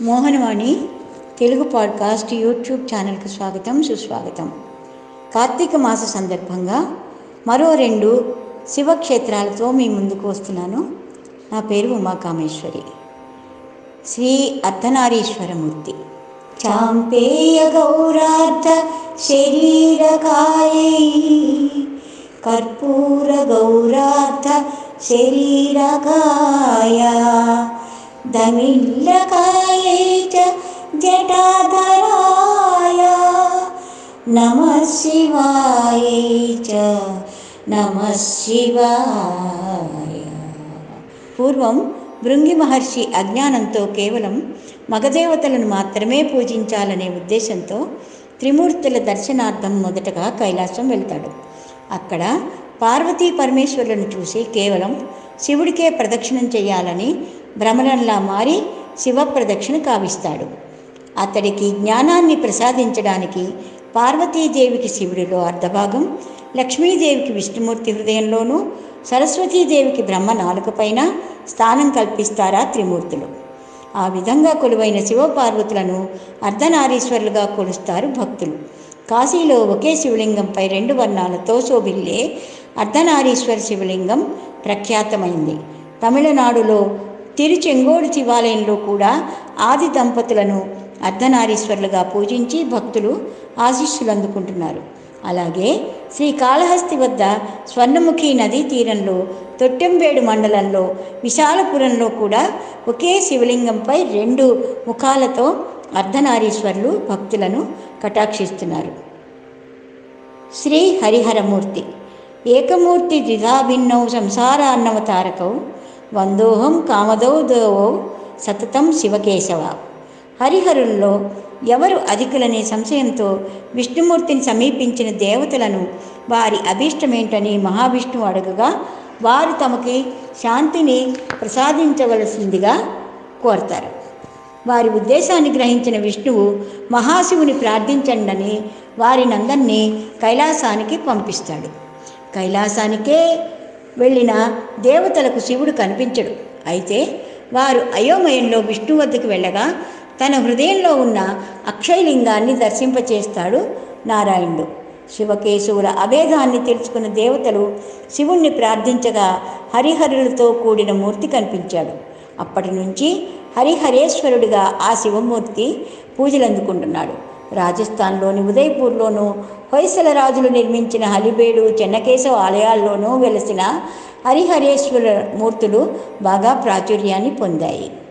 Mohanavani Telugu podcast YouTube ఛానల్కి స్వాగతం సుస్వాగతం కార్తీక మాస సందర్భంగా మరో రెండు శివక్షేత్రాలతో మీ ముందుకు వస్తున్నాను నా పేరు ఉమాకామేశ్వరి శ్రీ అర్ధనారీశ్వరమూర్తి చాంపేయ గౌరార్థ శరీరకాయై కర్పూర గౌరార్థ శరీరకాయ దమిల్లకాయై చ జటాధరాయ నమ శివాయై చ నమ శివాయ పూర్వం భృంగి మహర్షి అజ్ఞానంతో కేవలం మగదేవతలను మాత్రమే పూజించాలనే ఉద్దేశంతో త్రిమూర్తుల దర్శనార్థం మొదటగా కైలాసం వెళ్తాడు అక్కడ పార్వతీ పరమేశ్వరులను చూసి కేవలం శివుడికే ప్రదక్షిణం చేయాలని భ్రమరంలా మారి శివ ప్రదక్షిణ కావిస్తాడు అతడికి జ్ఞానాన్ని ప్రసాదించడానికి పార్వతీదేవికి శివుడిలో అర్ధభాగం లక్ష్మీదేవికి విష్ణుమూర్తి హృదయంలోనూ సరస్వతీదేవికి బ్రహ్మ నాలుకపైన స్థానం కల్పిస్తారా త్రిమూర్తులు ఆ విధంగా కొలువైన శివపార్వతులను అర్ధనారీశ్వరులుగా కొలుస్తారు భక్తులు కాశీలో ఒకే శివలింగంపై రెండు వర్ణాలతో శోభిల్లే అర్ధనారీశ్వర శివలింగం ప్రఖ్యాతమైంది తమిళనాడులో తిరుచెంగోడు శివాలయంలో కూడా ఆది దంపతులను అర్ధనారీశ్వరులుగా పూజించి భక్తులు ఆశీస్సులు అందుకుంటున్నారు అలాగే శ్రీకాళహస్తి వద్ద స్వర్ణముఖి నదీ తీరంలో తొట్టెంబేడు మండలంలో విశాలపురంలో కూడా ఒకే శివలింగంపై రెండు ముఖాలతో అర్ధనారీశ్వరులు భక్తులను కటాక్షిస్తున్నారు శ్రీ హరిహరమూర్తి ఏకమూర్తి ద్విధాభిన్నౌ సంసారాన్నవతారకౌ వందోహం కామదౌ దేవో సతతం శివకేశవ హరిహరుల్లో ఎవరు అధికులనే సంశయంతో విష్ణుమూర్తిని సమీపించిన దేవతలను వారి అభీష్టమేంటని మహావిష్ణువు అడగగా వారు తమకి శాంతిని ప్రసాదించవలసిందిగా కోరతారు వారి ఉద్దేశాన్ని గ్రహించిన విష్ణువు మహాశివుని ప్రార్థించండని వారినందరినీ కైలాసానికి పంపిస్తాడు కైలాసానికే వెళ్ళిన దేవతలకు శివుడు కనిపించడు అయితే వారు అయోమయంలో విష్ణు వద్దకు వెళ్ళగా తన హృదయంలో ఉన్న అక్షయలింగాన్ని దర్శింపచేస్తాడు నారాయణుడు శివకేశవుల అభేదాన్ని తెలుసుకున్న దేవతలు శివుణ్ణి ప్రార్థించగా హరిహరులతో కూడిన మూర్తి కనిపించాడు అప్పటి నుంచి హరిహరేశ్వరుడిగా ఆ శివమూర్తి పూజలు అందుకుంటున్నాడు రాజస్థాన్లోని ఉదయ్పూర్లోనూ హొయసల రాజులు నిర్మించిన హలిబేడు చెన్నకేశవ ఆలయాల్లోనూ వెలసిన హరిహరేశ్వర మూర్తులు బాగా ప్రాచుర్యాన్ని పొందాయి